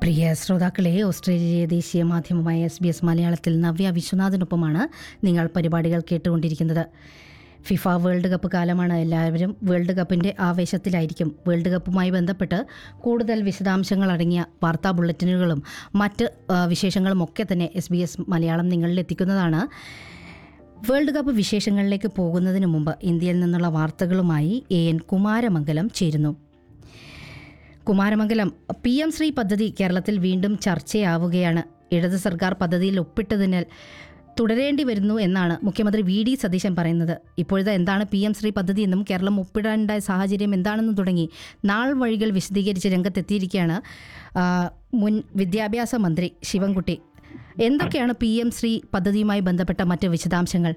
പ്രിയ ശ്രോതാക്കളെ ഓസ്ട്രേലിയ ദേശീയ മാധ്യമമായ എസ് ബി എസ് മലയാളത്തിൽ നവ്യ വിശ്വനാഥിനൊപ്പമാണ് നിങ്ങൾ പരിപാടികൾ കേട്ടുകൊണ്ടിരിക്കുന്നത് ഫിഫ വേൾഡ് കപ്പ് കാലമാണ് എല്ലാവരും വേൾഡ് കപ്പിൻ്റെ ആവേശത്തിലായിരിക്കും വേൾഡ് കപ്പുമായി ബന്ധപ്പെട്ട് കൂടുതൽ വിശദാംശങ്ങൾ അടങ്ങിയ വാർത്താ ബുള്ളറ്റിനുകളും മറ്റ് ആ, വിശേഷങ്ങളും ഒക്കെ തന്നെ എസ് ബി എസ് മലയാളം നിങ്ങളിൽ എത്തിക്കുന്നതാണ് വേൾഡ് കപ്പ് വിശേഷങ്ങളിലേക്ക് പോകുന്നതിന് മുമ്പ് ഇന്ത്യയിൽ നിന്നുള്ള വാർത്തകളുമായി എ എൻ കുമാരമംഗലം ചേരുന്നു കുമാരമംഗലം പി എം ശ്രീ പദ്ധതി കേരളത്തിൽ വീണ്ടും ചർച്ചയാവുകയാണ് ഇടത് സർക്കാർ പദ്ധതിയിൽ ഒപ്പിട്ടതിനാൽ തുടരേണ്ടി വരുന്നു എന്നാണ് മുഖ്യമന്ത്രി വി ഡി സതീശൻ പറയുന്നത് ഇപ്പോഴത്തെ എന്താണ് പി എം ശ്രീ പദ്ധതി എന്നും കേരളം ഒപ്പിടേണ്ട സാഹചര്യം എന്താണെന്നും തുടങ്ങി നാൾ വഴികൾ വിശദീകരിച്ച് രംഗത്തെത്തിയിരിക്കുകയാണ് ആ, മുൻ വിദ്യാഭ്യാസ മന്ത്രി ശിവൻകുട്ടി എന്തൊക്കെയാണ് പി എം ശ്രീ പദ്ധതിയുമായി ബന്ധപ്പെട്ട മറ്റ് വിശദാംശങ്ങൾ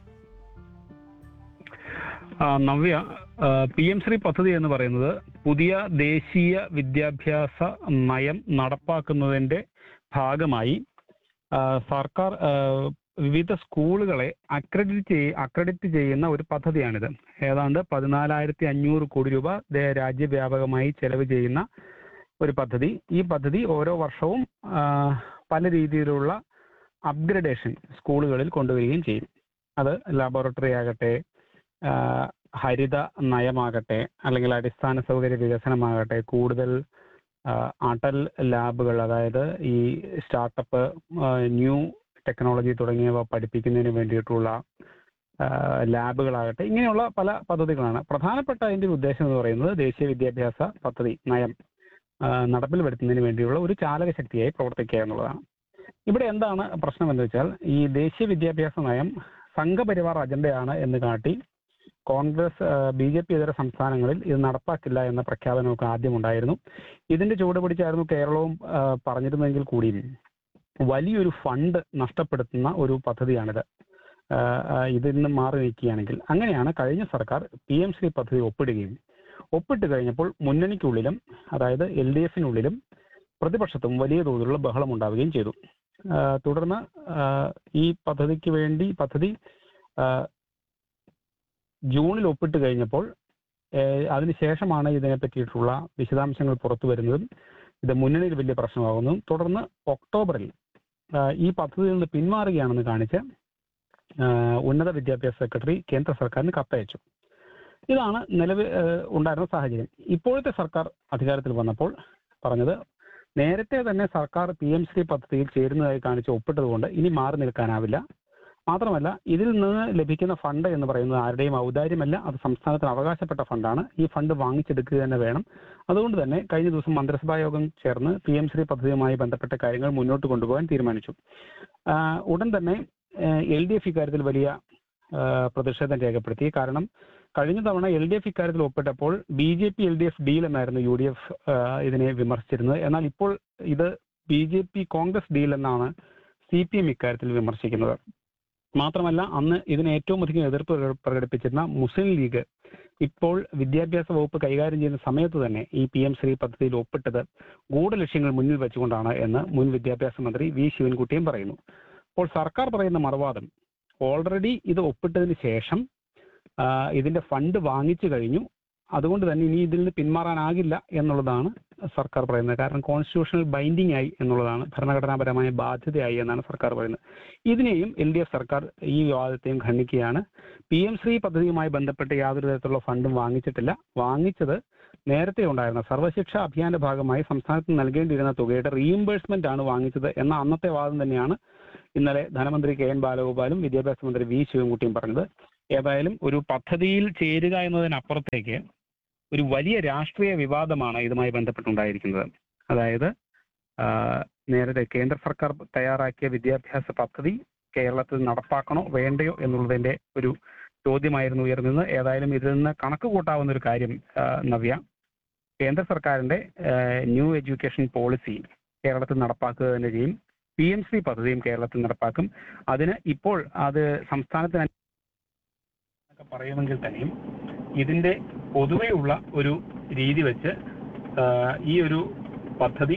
ആ, നവ്യ പി എം ശ്രീ പദ്ധതി എന്ന് പറയുന്നത് പുതിയ ദേശീയ വിദ്യാഭ്യാസ നയം നടപ്പാക്കുന്നതിന്റെ ഭാഗമായി ആ, സർക്കാർ ആ, വിവിധ സ്കൂളുകളെ അക്രഡിറ്റ് ചെയ് അക്രഡിറ്റ് ചെയ്യുന്ന ഒരു പദ്ധതിയാണിത് ഏതാണ്ട് പതിനാലായിരത്തി അഞ്ഞൂറ് കോടി രൂപ ദേ- രാജ്യവ്യാപകമായി ചെലവ് ചെയ്യുന്ന ഒരു പദ്ധതി ഈ പദ്ധതി ഓരോ വർഷവും ആ, പല രീതിയിലുള്ള അപ്ഗ്രഡേഷൻ സ്കൂളുകളിൽ കൊണ്ടുവരികയും ചെയ്യും അത് ലബോറട്ടറി ആകട്ടെ ആ, ഹരിത നയമാകട്ടെ അല്ലെങ്കിൽ അടിസ്ഥാന സൗകര്യ വികസനമാകട്ടെ കൂടുതൽ ആ, അടൽ ലാബുകൾ അതായത് ഈ സ്റ്റാർട്ടപ്പ് ന്യൂ ടെക്നോളജി തുടങ്ങിയവ പഠിപ്പിക്കുന്നതിന് വേണ്ടിയിട്ടുള്ള ആ, ലാബുകളാകട്ടെ ഇങ്ങനെയുള്ള പല പദ്ധതികളാണ് പ്രധാനപ്പെട്ട അതിന്റെ ഒരു ഉദ്ദേശം എന്ന് പറയുന്നത് ദേശീയ വിദ്യാഭ്യാസ പദ്ധതി നയം ആ, നടപ്പിൽ വരുത്തുന്നതിന് വേണ്ടിയുള്ള ഒരു ചാലക ശക്തിയായി പ്രവർത്തിക്കുക എന്നുള്ളതാണ് ഇവിടെ എന്താണ് പ്രശ്നം എന്ന് വെച്ചാൽ ഈ ദേശീയ വിദ്യാഭ്യാസ നയം സംഘപരിവാർ അജണ്ടയാണ് എന്ന് കാട്ടി കോൺഗ്രസ് ബി ജെ പി ഇതര സംസ്ഥാനങ്ങളിൽ ഇത് നടപ്പാക്കില്ല എന്ന പ്രഖ്യാപനമൊക്കെ ആദ്യം ഉണ്ടായിരുന്നു ഇതിന്റെ ചുവട് പിടിച്ചായിരുന്നു കേരളവും ആ, പറഞ്ഞിരുന്നെങ്കിൽ കൂടിയും വലിയൊരു ഫണ്ട് നഷ്ടപ്പെടുത്തുന്ന ഒരു പദ്ധതിയാണിത് ആ, ആ, ഇതിൽ നിന്ന് മാറി നിൽക്കുകയാണെങ്കിൽ അങ്ങനെയാണ് കഴിഞ്ഞ സർക്കാർ പി എം ശ്രീ പദ്ധതി ഒപ്പിടുകയും ഒപ്പിട്ട് കഴിഞ്ഞപ്പോൾ മുന്നണിക്കുള്ളിലും അതായത് എൽ ഡി എഫിനുള്ളിലും പ്രതിപക്ഷത്തും വലിയ തോതിലുള്ള ബഹളം ഉണ്ടാവുകയും ചെയ്തു ആ, തുടർന്ന് ആ, ഈ പദ്ധതിക്ക് വേണ്ടി പദ്ധതി ആ, ജൂണിൽ ഒപ്പിട്ട് കഴിഞ്ഞപ്പോൾ ഏഹ് അതിനുശേഷമാണ് ഇതിനെ പറ്റിയിട്ടുള്ള വിശദാംശങ്ങൾ പുറത്തു വരുന്നതും ഇത് മുന്നണിയിൽ വലിയ പ്രശ്നമാകുന്നതും തുടർന്ന് ഒക്ടോബറിൽ ആഹ് ഈ പദ്ധതിയിൽ നിന്ന് പിന്മാറുകയാണെന്ന് കാണിച്ച് ആഹ് ഉന്നത വിദ്യാഭ്യാസ സെക്രട്ടറി കേന്ദ്ര സർക്കാരിന് കത്തയച്ചു ഇതാണ് നിലവിൽ ഏഹ് ഉണ്ടായിരുന്ന സാഹചര്യം ഇപ്പോഴത്തെ സർക്കാർ അധികാരത്തിൽ വന്നപ്പോൾ പറഞ്ഞത് നേരത്തെ തന്നെ സർക്കാർ പി എം ശ്രീ പദ്ധതിയിൽ ചേരുന്നതായി കാണിച്ച് ഒപ്പിട്ടതുകൊണ്ട് ഇനി മാറി നിൽക്കാനാവില്ല മാത്രമല്ല ഇതിൽ നിന്ന് ലഭിക്കുന്ന ഫണ്ട് എന്ന് പറയുന്നത് ആരുടെയും ഔദാര്യമല്ല അത് സംസ്ഥാനത്തിന് അവകാശപ്പെട്ട ഫണ്ടാണ് ഈ ഫണ്ട് വാങ്ങിച്ചെടുക്കുക തന്നെ വേണം അതുകൊണ്ട് തന്നെ കഴിഞ്ഞ ദിവസം മന്ത്രിസഭാ യോഗം ചേർന്ന് പി എം ശ്രീ പദ്ധതിയുമായി ബന്ധപ്പെട്ട കാര്യങ്ങൾ മുന്നോട്ട് കൊണ്ടുപോകാൻ തീരുമാനിച്ചു ആ, ഉടൻ തന്നെ എൽ ഡി എഫ് ഇക്കാര്യത്തിൽ വലിയ ആ, പ്രതിഷേധം രേഖപ്പെടുത്തി കാരണം കഴിഞ്ഞ തവണ എൽ ഡി എഫ് ഇക്കാര്യത്തിൽ ഒപ്പിട്ടപ്പോൾ B J P L D F deal എന്നായിരുന്നു യു ഡി എഫ് ഇതിനെ വിമർശിച്ചിരുന്നത് എന്നാൽ ഇപ്പോൾ ഇത് B J P Congress deal എന്നാണ് സി പി എം ഇക്കാര്യത്തിൽ വിമർശിക്കുന്നത് മാത്രമല്ല അന്ന് ഇതിന് ഏറ്റവും അധികം എതിർപ്പ് പ്രക- പ്രകടിപ്പിച്ചിരുന്ന മുസ്ലിം ലീഗ് ഇപ്പോൾ വിദ്യാഭ്യാസ വകുപ്പ് കൈകാര്യം ചെയ്യുന്ന സമയത്ത് തന്നെ ഈ പി എം ശ്രീ പദ്ധതിയിൽ ഒപ്പിട്ടത് ഗൂഢലക്ഷ്യങ്ങൾ മുന്നിൽ വെച്ചുകൊണ്ടാണ് എന്ന് മുൻ വിദ്യാഭ്യാസ മന്ത്രി വി ശിവൻകുട്ടിയും പറയുന്നു അപ്പോൾ സർക്കാർ പറയുന്ന മറുവാദം ഓൾറെഡി ഇത് ഒപ്പിട്ടതിന് ശേഷം ആ, ഇതിന്റെ ഫണ്ട് വാങ്ങിച്ചു കഴിഞ്ഞു അതുകൊണ്ട് തന്നെ ഇനി ഇതിൽ നിന്ന് പിന്മാറാനാകില്ല എന്നുള്ളതാണ് സർക്കാർ പറയുന്നത് കാരണം കോൺസ്റ്റിറ്റ്യൂഷണൽ ബൈൻഡിംഗ് ആയി എന്നുള്ളതാണ് ഭരണഘടനാപരമായ ബാധ്യതയായി എന്നാണ് സർക്കാർ പറയുന്നത് ഇതിനെയും എൽ ഡി എഫ് സർക്കാർ ഈ വിവാദത്തെയും ഖണ്ഡിക്കുകയാണ് പി എം ശ്രീ പദ്ധതിയുമായി ബന്ധപ്പെട്ട് യാതൊരു തരത്തിലുള്ള ഫണ്ടും വാങ്ങിച്ചിട്ടില്ല വാങ്ങിച്ചത് നേരത്തെ ഉണ്ടായിരുന്ന സർവശിക്ഷ അഭിയാന്റെ ഭാഗമായി സംസ്ഥാനത്ത് നൽകേണ്ടിയിരുന്ന തുകയുടെ റീഇംബേഴ്സ്മെന്റ് ആണ് വാങ്ങിച്ചത് എന്ന അന്നത്തെ വാദം തന്നെയാണ് ഇന്നലെ ധനമന്ത്രി കെ എൻ ബാലഗോപാലും വിദ്യാഭ്യാസ മന്ത്രി വി ശിവൻകുട്ടിയും പറഞ്ഞത് ഏതായാലും ഒരു പദ്ധതിയിൽ ചേരുക എന്നതിനപ്പുറത്തേക്ക് ഒരു വലിയ രാഷ്ട്രീയ വിവാദമാണ് ഇതുമായി ബന്ധപ്പെട്ടുണ്ടായിരിക്കുന്നത് അതായത് ആ, നേരത്തെ കേന്ദ്ര സർക്കാർ തയ്യാറാക്കിയ വിദ്യാഭ്യാസ പദ്ധതി കേരളത്തിൽ നടപ്പാക്കണോ വേണ്ടയോ എന്നുള്ളതിന്റെ ഒരു ചോദ്യമായിരുന്നു ഉയർന്നത് ഏതായാലും ഇതിൽ നിന്ന് കണക്ക് കൂട്ടാവുന്ന ഒരു കാര്യം ആ, നവ്യ കേന്ദ്ര സർക്കാരിന്റെ ആ, ന്യൂ എഡ്യൂക്കേഷൻ പോളിസി കേരളത്തിൽ നടപ്പാക്കുക തന്നെ ചെയ്യും പി എം ശ്രീ പദ്ധതിയും കേരളത്തിൽ നടപ്പാക്കും അതിന് ഇപ്പോൾ അത് സംസ്ഥാനത്തിന് എന്നൊക്കെ പറയുമെങ്കിൽ തന്നെയും ഇതിന്റെ പൊതുവെയുള്ള ഒരു രീതി വെച്ച് ആ, ഈ ഒരു പദ്ധതി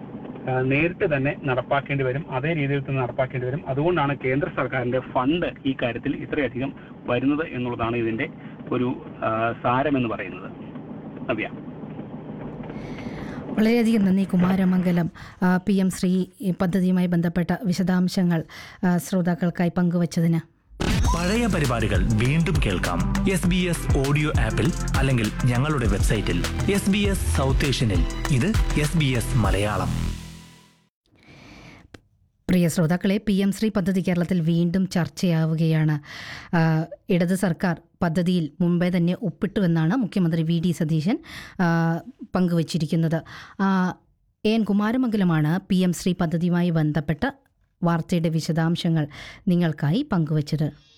ആ, നേരിട്ട് തന്നെ നടപ്പാക്കേണ്ടി വരും അതേ രീതിയിൽ തന്നെ നടപ്പാക്കേണ്ടി വരും അതുകൊണ്ടാണ് കേന്ദ്ര സർക്കാരിന്റെ ഫണ്ട് ഈ കാര്യത്തിൽ ഇത്രയധികം വരുന്നത് എന്നുള്ളതാണ് ഇതിന്റെ ഒരു ആ, സാരം എന്ന് പറയുന്നത് നവ്യ വളരെയധികം നന്ദി കുമാരമംഗലം ആ, പി എം ശ്രീ പദ്ധതിയുമായി ബന്ധപ്പെട്ട വിശദാംശങ്ങൾ ആ, ശ്രോതാക്കൾക്കായി പങ്കുവച്ചതിന് പഴയ പരിപാടികൾ വീണ്ടും കേൾക്കാം എസ് ബി എസ് ഓഡിയോ ആപ്പിൽ അല്ലെങ്കിൽ ഞങ്ങളുടെ വെബ്സൈറ്റിൽ എസ് ബി എസ് സൗത്ത് ഏഷ്യനിൽ ഇത് എസ് ബി എസ് മലയാളം പ്രിയ ശ്രോതാക്കളെ പി എം ശ്രീ പദ്ധതി കേരളത്തിൽ വീണ്ടും ചർച്ചയാവുകയാണ് ആ, ഇടത് സർക്കാർ പദ്ധതിയിൽ മുമ്പേ തന്നെ ഒപ്പിട്ടുവെന്നാണ് മുഖ്യമന്ത്രി വി ഡി സതീശൻ ആ, പങ്കുവച്ചിരിക്കുന്നത് ആ, എൻ കുമാരമംഗലമാണ് പി എം ശ്രീ പദ്ധതിയുമായി ബന്ധപ്പെട്ട വാർത്തയുടെ വിശദാംശങ്ങൾ നിങ്ങൾക്കായി പങ്കുവച്ചത്